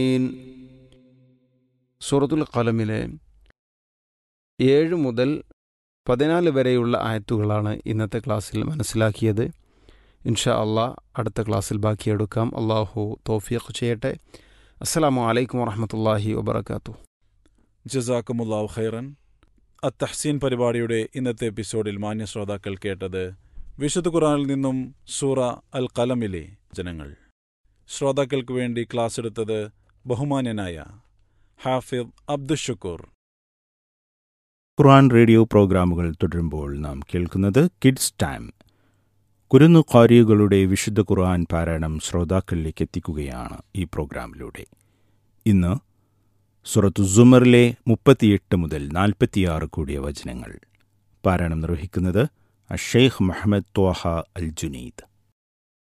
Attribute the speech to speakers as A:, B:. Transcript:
A: സൂറത്തുൽ ഖലമിലെ ഏഴ് മുതൽ പതിനാല് വരെയുള്ള ആയത്തുകളാണ് ഇന്നത്തെ ക്ലാസ്സിൽ മനസ്സിലാക്കിയത് ഇൻഷാ അള്ളാ അടുത്ത ക്ലാസ്സിൽ ബാക്കിയെടുക്കാം അള്ളാഹു തോഫിയഖ് ചെയ്യട്ടെ അസ്സലാമു അലൈക്കും വറഹമത്തല്ലാഹി വബർക്കാത്തു
B: ജസാക്കുമുല്ലാവ് ഖൈറൻ അത്തഹ്സീൻ പരിപാടിയുടെ ഇന്നത്തെ എപ്പിസോഡിൽ മാന്യ ശ്രോതാക്കൾ കേട്ടത് വിശുദ്ധ ഖുറാനിൽ നിന്നും സൂറ അൽ കലമിലെ ജനങ്ങൾ ശ്രോതാക്കൾക്ക് വേണ്ടി ക്ലാസ് എടുത്തത് ബഹുമാന്യനായ ഹാഫിദ് അബ്ദുഷക്കൂർ
C: ഖുർആൻ റേഡിയോ പ്രോഗ്രാമുകൾ തുടരുമ്പോൾ നാം കേൾക്കുന്നത് കിഡ്സ് ടൈം കുരുന്നു ഖാരികളുടെ വിശുദ്ധ ഖുർആൻ പാരായണം ശ്രോതാക്കളിലേക്ക് എത്തിക്കുകയാണ് ഈ പ്രോഗ്രാമിലൂടെ ഇന്ന് സുറത്തു സുമറിലെ മുപ്പത്തിയെട്ട് മുതൽ നാൽപ്പത്തിയാറ് കൂടിയ വചനങ്ങൾ പാരായണം നിർവഹിക്കുന്നത് അഷെയ്ഖ് മുഹമ്മദ് ത്വാഹ അൽ ജുനീദ്